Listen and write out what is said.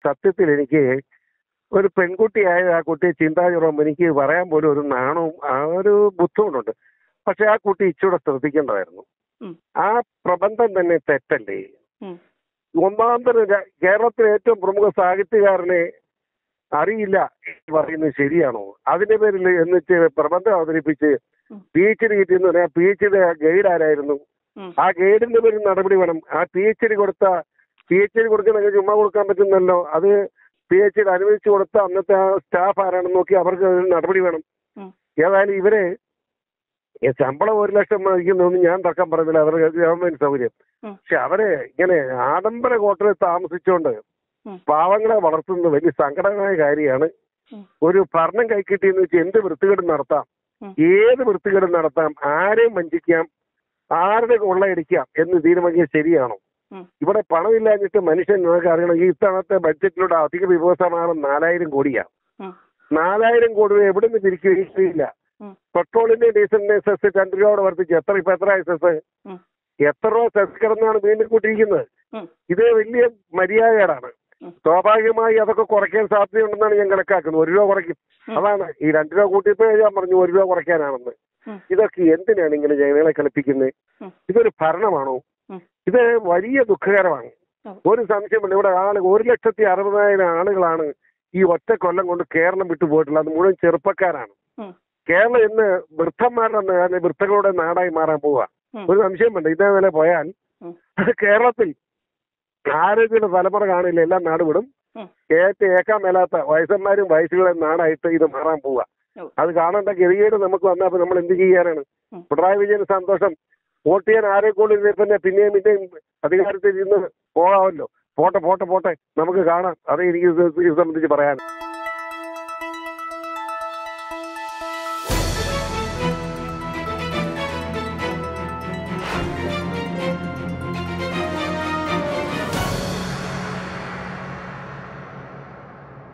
സത്യത്തിൽ എനിക്ക് ഒരു പെൺകുട്ടിയായ ആ കുട്ടിയെ ചിന്താചുറം എനിക്ക് പറയാൻ പോലും ഒരു നാണവും ആ ഒരു ബുദ്ധിമുട്ടുണ്ട് പക്ഷെ ആ കുട്ടി ഇച്ചിരൂടെ ശ്രദ്ധിക്കേണ്ടതായിരുന്നു ഉം. ആ പ്രബന്ധം തന്നെ തെറ്റല്ലേ ഉം. ഒന്നാം തരം ര- കേരളത്തിലെ ഏറ്റവും പ്രമുഖ സാഹിത്യകാരനെ അറിയില്ല എന്ന് പറയുന്നത് ശരിയാണോ അതിന്റെ പേരിൽ എന്നിട്ട് പ്രബന്ധം അവതരിപ്പിച്ച് ഉം. പി എച്ച് ഡി കിട്ടിയെന്ന് പറഞ്ഞാൽ പി എച്ച് ഡി ഗൈഡ് ആരായിരുന്നു ഉം. ആ ഗൈഡിന്റെ പേരിൽ നടപടി വേണം ആ പി എച്ച് ഡി കൊടുത്ത പി എച്ച് ഡി കൊടുക്കണമെങ്കിൽ ചുമ്മാ കൊടുക്കാൻ പറ്റുന്നല്ലോ അത് പി എച്ച് ഡി അനുവദിച്ചു കൊടുത്ത അന്നത്തെ ആ സ്റ്റാഫ് ആരാണെന്ന് നോക്കി അവർക്ക് അതിന് നടപടി വേണം ഉം. ഏതായാലും ഇവരെ ഈ ശമ്പളം ഒരു ലക്ഷം മേടിക്കുന്നതൊന്നും ഞാൻ തർക്കം പറയുന്നില്ല അവർക്ക് ഗവൺമെന്റ് സൗകര്യം ഉം. പക്ഷെ അവരെ ഇങ്ങനെ ആഡംബര ഹോട്ടലിൽ താമസിച്ചുകൊണ്ട് ഉം. പാവങ്ങളെ വളർത്തുന്നത് വലിയ സങ്കടമായ കാര്യമാണ് ഉം. ഒരു ഭരണം കൈക്കിട്ടിയെന്ന് വെച്ച് എന്ത് വൃത്തികേടും നടത്താം ഉം. ഏത് വൃത്തികേടും നടത്താം ആരെയും വഞ്ചിക്കാം ആരുടെ കൊള്ളയടിക്കാം എന്ന് തീരുമാനിക്കുന്നത് ശരിയാണോ ഉം. ഇവിടെ പണമില്ലാഞ്ഞിട്ട് മനുഷ്യൻ നിങ്ങൾക്ക് അറിയണം ഈ ഇത്തവണത്തെ ബഡ്ജറ്റിലൂടെ അധിക വിഭവസമാനം നാലായിരം കോടിയാണ് ഉം. നാലായിരം കോടി രൂപ എവിടെ നിന്ന് പിരിക്കുകയില്ല ഉം. പെട്രോളിന്റെ ഡീസലിന്റെ സെസ് രണ്ട് രൂപയോടെ വർദ്ധിച്ച് എത്ര ഇപ്പൊ എത്ര സെസ് ഉം. എത്ര രൂപ സെസ് കിടന്നാണ് വീണ്ടും കൂട്ടിയിരിക്കുന്നത് ഉം. ഇത് വലിയ മര്യാദയാണ് ഉം. സ്വാഭാവികമായി അതൊക്കെ കുറയ്ക്കാൻ സാധ്യതയുണ്ടെന്നാണ് ഞാൻ കണക്കാക്കുന്നത് ഒരു രൂപ കുറയ്ക്കും ഉം. അതാണ് ഈ രണ്ട് രൂപ കൂട്ടിയപ്പോ ഞാൻ പറഞ്ഞു ഒരു രൂപ കുറയ്ക്കാനാണെന്ന് ഉം. ഇതൊക്കെ എന്തിനാണ് ഇങ്ങനെ ജനങ്ങളെ കളിപ്പിക്കുന്നത് ഉം. ഇതൊരു ഭരണമാണോ ഉം. ഇത് വലിയ ദുഃഖകരമാണ് ഉം. ഒരു സംശയമില്ല ഇവിടെ ആള് ഒരു ലക്ഷത്തി അറുപതിനായിരം ആളുകളാണ് ഈ ഒറ്റ കൊല്ലം കൊണ്ട് കേരളം വിട്ടു പോയിട്ടുള്ളത് അത് മുഴുവൻ ചെറുപ്പക്കാരാണ് ഉം. കേരളം ഇന്ന് വൃദ്ധന്മാരുടെ നാ- വൃദ്ധകളുടെ നാടായി മാറാൻ പോവുക ഉം. ഒരു സംശയം വേണ്ട ഇതേപോലെ പോയാൽ ഉം. കേരളത്തിൽ ആരോഗ്യയുടെ തലമുറ കാണില്ല എല്ലാം നാട് വിടും ഉം. ഏറ്റ് ഏക്കാൻ മേലാത്ത വയസ്സന്മാരും വയസ്സുകളും നാടായിട്ട് ഇത് മാറാൻ പോവുക ഓ. അത് കാണേണ്ട ഗതികേട് നമുക്ക് വന്നപ്പോ നമ്മൾ എന്ത് ചെയ്യാനാണ് ഉം. പിണറായി വിജയൻ സന്തോഷം വോട്ട് ചെയ്യാൻ ആരെ കൊണ്ട് പിന്നെ പിന്നെയും പിന്നെയും അധികാരത്തിൽ ഇരുന്ന് പോകാമല്ലോ പോട്ടെ പോട്ടെ പോട്ടെ നമുക്ക് കാണാം അതേ എനിക്ക് ഇത് ഇത് സംബന്ധിച്ച് പറയാൻ